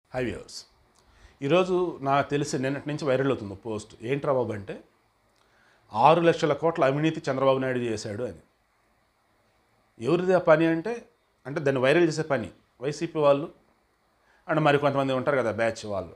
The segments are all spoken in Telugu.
హై వ్యూవర్స్ ఈరోజు నాకు తెలిసి నిన్నటి నుంచి వైరల్ అవుతుంది పోస్ట్ ఏంట్రా బాబు అంటే ఆరు లక్షల కోట్ల అవినీతి చంద్రబాబు నాయుడు చేశాడు అని ఎవరిది ఆ పని అంటే అంటే దాన్ని వైరల్ చేసే పని వైసీపీ వాళ్ళు అండ్ మరి కొంతమంది ఉంటారు కదా బ్యాచ్ వాళ్ళు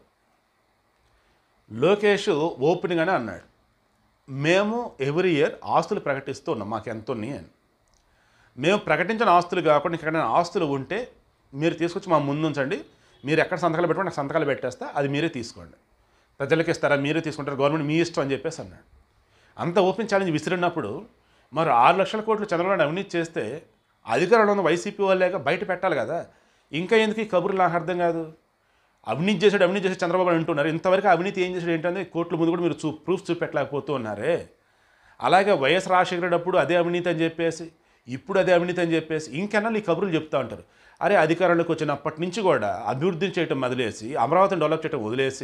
లోకేష్ ఓపెనింగ్గానే అన్నాడు మేము ఎవ్రీ ఇయర్ ఆస్తులు ప్రకటిస్తూ ఉన్నాం మాకు ఎంత ఉన్నాయి అని మేము ప్రకటించిన ఆస్తులు కాకుండా ఎక్కడైనా ఆస్తులు ఉంటే మీరు తీసుకొచ్చి మా ముందు ఉంచండి మీరు ఎక్కడ సంతకాలు పెట్టుకుంటే నాకు సంతకాలు పెట్టేస్తా అది మీరే తీసుకోండి ప్రజలకు ఇస్తారా మీరే తీసుకుంటారు గవర్నమెంట్ మీ ఇష్టం అని చెప్పేసి అన్నాడు అంత ఓపెన్ ఛాలెంజ్ విసిరినప్పుడు మరి ఆరు లక్షల కోట్లు చంద్రబాబు నాయుడు అవినీతి చేస్తే అధికారంలో ఉన్న వైసీపీ వాళ్ళేక బయట పెట్టాలి కదా ఇంకా ఎందుకు ఈ కబుర్లు నాకు అర్థం కాదు అవినీతి చేశాడు అవినీతి చేశాడు చంద్రబాబు నాయుడు అంటున్నారు ఇంతవరకు అవినీతి ఏం చేశాడు ఏంటంటే కోర్టుల ముందు కూడా మీరు చూ ప్రూఫ్ చూపెట్టలేకపోతూ ఉన్నారే అలాగే వైఎస్ రాజశేఖర అప్పుడు అదే అవినీతి అని చెప్పేసి ఇప్పుడు అదే అవినీతి అని చెప్పేసి ఇంకెన్నా ఈ కబుర్లు చెప్తూ ఉంటారు అరే అధికారంలోకి వచ్చినప్పటి నుంచి కూడా అభివృద్ధి చేయటం వదిలేసి అమరావతిని డెవలప్ చేయటం వదిలేసి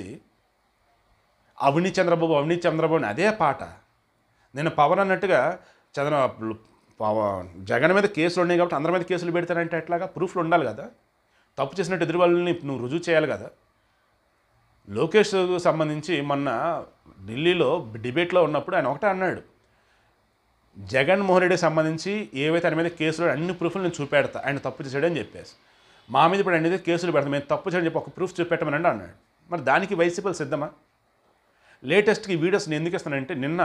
అవినీతి చంద్రబాబు అవినీతి చంద్రబాబు అని అదే పాట నేను పవన్ అన్నట్టుగా చంద్ర పవ- జగన్ మీద కేసులు ఉన్నాయి కాబట్టి అందరి మీద కేసులు పెడతానంటే ఎట్లాగా ప్రూఫ్లు ఉండాలి కదా తప్పు చేసినట్టు ఎదురు వాళ్ళని నువ్వు రుజువు చేయాలి కదా లోకేష్ సంబంధించి మొన్న ఢిల్లీలో డిబేట్లో ఉన్నప్పుడు ఆయన ఒకటే అన్నాడు జగన్మోహన్ రెడ్డికి సంబంధించి ఏవైతే ఆయన మీద కేసులు అన్ని ప్రూఫ్లు నేను చూపెడతా ఆయన తప్పు చేశాడని చెప్పేసి మా మీద ఇప్పుడు ఆయన మీద కేసులు పెడతాం మేము తప్పు చేయని చెప్పి ఒక ప్రూఫ్ చూపెట్టమనండి అన్నాడు మరి దానికి వైసీపీలు సిద్ధమా లేటెస్ట్కి ఈ వీడియోస్ నేను ఎందుకు ఇస్తానంటే నిన్న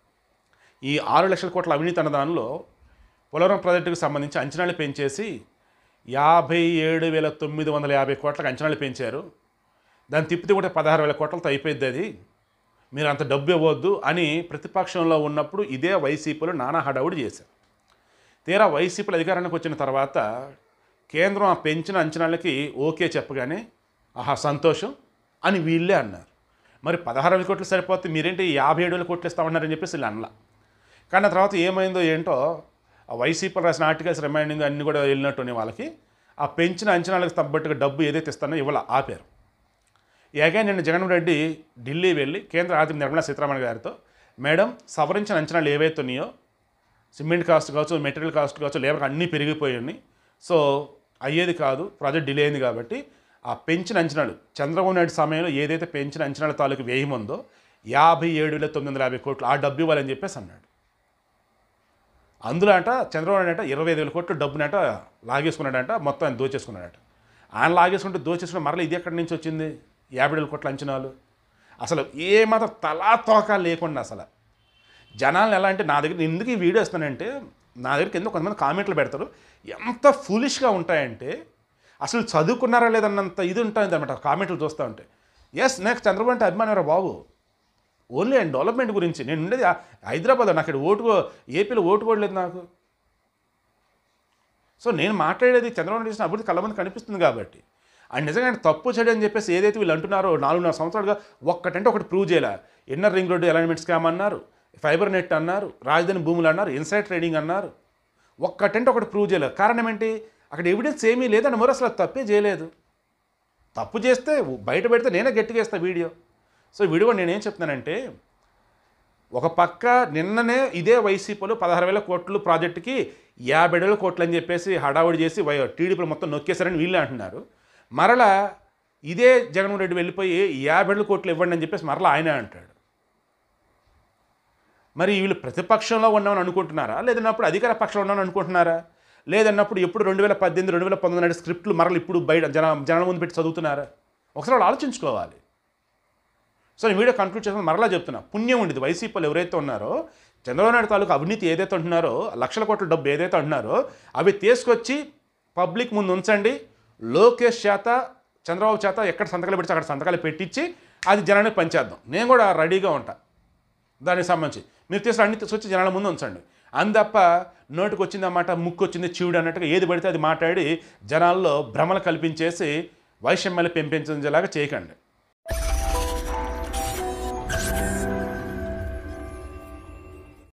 ఈ ఆరు లక్షల కోట్ల అవినీతి అన్న దానిలో పోలవరం ప్రాజెక్టుకు సంబంధించి అంచనాలు పెంచేసి యాభై ఏడు వేల తొమ్మిది వందల యాభై కోట్లకు అంచనాలు పెంచారు దాన్ని తిప్పితే కూడా పదహారు వేల కోట్లతో అయిపోయింది అది మీరు అంత డబ్బు ఇవ్వద్దు అని ప్రతిపక్షంలో ఉన్నప్పుడు ఇదే వైసీపీలో నానా హడావుడి చేశారు తీరా వైసీపీలు అధికారానికి వచ్చిన తర్వాత కేంద్రం ఆ పెంచిన అంచనాలకి ఓకే చెప్పగానే ఆహా సంతోషం అని వీళ్ళే అన్నారు మరి పదహారు వేల కోట్లు సరిపోతే మీరేంటి యాభై ఏడు వేల కోట్లు ఇస్తామన్నారని చెప్పేసి వీళ్ళు అనలా కానీ ఆ తర్వాత ఏమైందో ఏంటో ఆ వైసీపీ రాసిన ఆర్టికల్స్ రిమైండింగ్ అన్నీ కూడా వెళ్ళినట్టునే వాళ్ళకి ఆ పెంచిన అంచనాలకు తగ్గట్టుగా డబ్బు ఏదైతే ఇస్తానో ఇవాళ ఆపారు అగైన్ నిన్న జగన్మోహన్ రెడ్డి ఢిల్లీ వెళ్ళి కేంద్ర ఆర్థిక నిర్మలా సీతారామన్ గారితో మేడం సవరించిన అంచనాలు ఏవైతే ఉన్నాయో సిమెంట్ కాస్ట్ కావచ్చు మెటీరియల్ కాస్ట్ కావచ్చు లేబర్ అన్నీ పెరిగిపోయాయి సో అయ్యేది కాదు ప్రాజెక్ట్ డిలే అయింది కాబట్టి ఆ పెంచిన అంచనాలు చంద్రబాబు నాయుడు సమయంలో ఏదైతే పెంచిన అంచనాల తాలూకు వ్యయం ఉందో యాభై ఏడు వేల తొమ్మిది వందల యాభై కోట్లు ఆ డబ్బు ఇవ్వాలని చెప్పేసి అన్నాడు అందులో అంట చంద్రబాబు నాయుడు అంట ఇరవై ఐదు వేల కోట్లు డబ్బునట లాగేసుకున్నాడంట మొత్తం ఆయన దోచేసుకున్నాడట ఆయన లాగేసుకుంటే దోచేసుకున్న మరలా ఇది ఎక్కడి నుంచి వచ్చింది యాభై వేల కోట్ల అంచనాలు అసలు ఏ మాత్రం తలా తోక లేకుండా అసలు జనాలు ఎలా అంటే నా దగ్గర నేను ఎందుకు ఈ వీడియో ఇస్తానంటే నా దగ్గరికి ఎందుకు కొంతమంది కామెంట్లు పెడతారు ఎంత ఫులిష్గా ఉంటాయంటే అసలు చదువుకున్నారా లేదన్నంత ఇది ఉంటుంది అనమాట కామెంట్లు చూస్తూ ఉంటే ఎస్ నాకు చంద్రబాబు అంటే అభిమానం రా బాబు ఓన్లీ అండ్ డెవలప్మెంట్ గురించి నేను ఉండేది ఆ- హైదరాబాద్ నాకు ఇక్కడ ఓటు ఏపీలో ఓటు కూడా లేదు నాకు సో నేను మాట్లాడేది చంద్రబాబు నాయుడు చేసిన అభివృద్ధి కళ్ళ మంది కనిపిస్తుంది కాబట్టి ఆయన నిజంగా ఆయన తప్పు చేయడం అని చెప్పేసి ఏదైతే వీళ్ళు అంటున్నారో నాలుగున్నర సంవత్సరాలుగా ఒక్కటంటే ఒకటి ప్రూవ్ చేయాల inner ring road alignment scam అన్నారు ఫైబర్ నెట్ అన్నారు రాజధాని భూములు అన్నారు ఇన్సైడ్ ట్రేడింగ్ అన్నారు ఒక్కటంటే ఒకటి ప్రూవ్ చేయలేదు కారణం ఏంటి అక్కడ ఎవిడెన్స్ ఏమీ లేదని మరి అసలు అది తప్పే చేయలేదు తప్పు చేస్తే బయట పెడితే నేనే గట్టిగా వేస్తా వీడియో సో వీడియో నేనేం చెప్తున్నానంటే ఒక పక్క నిన్ననే ఇదే వైసీపీలో పదహారు వేల కోట్లు ప్రాజెక్టుకి యాభై వేల కోట్లు అని చెప్పేసి హడావుడి చేసి వై టీడీపీలు మొత్తం నొక్కేశారని వీళ్ళే అంటున్నారు మరలా ఇదే జగన్మోహన్ రెడ్డి వెళ్ళిపోయి యాభై వేల కోట్లు ఇవ్వండి అని చెప్పేసి మరలా ఆయనే అంటాడు మరి వీళ్ళు ప్రతిపక్షంలో ఉన్నామని అనుకుంటున్నారా లేదన్నప్పుడు అధికార పక్షంలో ఉన్నామని అనుకుంటున్నారా లేదన్నప్పుడు ఎప్పుడు రెండు వేల పద్దెనిమిది రెండు వేల పంతొమ్మిది నాటి స్క్రిప్ట్లు మరలు ఇప్పుడు బయట జన జనాల ముందు పెట్టి చదువుతున్నారా ఒకసారి వాళ్ళు ఆలోచించుకోవాలి సో నేను వీడియో కంక్లూడ్ చేసిన మరలా చెప్తున్నా పుణ్యం ఉండేది వైసీపీలు ఎవరైతే ఉన్నారో చంద్రబాబు నాయుడు తాలూకు అవినీతి ఏదైతే అంటున్నారో లక్షల కోట్ల డబ్బు ఏదైతే అంటున్నారో అవి తీసుకొచ్చి పబ్లిక్ ముందు ఉంచండి లోకేష్ చేత చంద్రబాబు చేత ఎక్కడ సంతకాలు పెడితే అక్కడ సంతకాలు పెట్టించి అది జనానికి పంచేద్దాం నేను కూడా రెడీగా ఉంటా దానికి సంబంధించి మీరు తీసుకుని అన్ని తీసుకొచ్చి జనాల ముందు ఉంచండి అందప్ప నోటికి వచ్చిందన్నమాట ముక్కు వచ్చింది చివుడు అన్నట్టుగా ఏది పడితే అది మాట్లాడి జనాల్లో భ్రమలు కల్పించేసి వైషమ్యాలు పెంపించేలాగా చేయకండి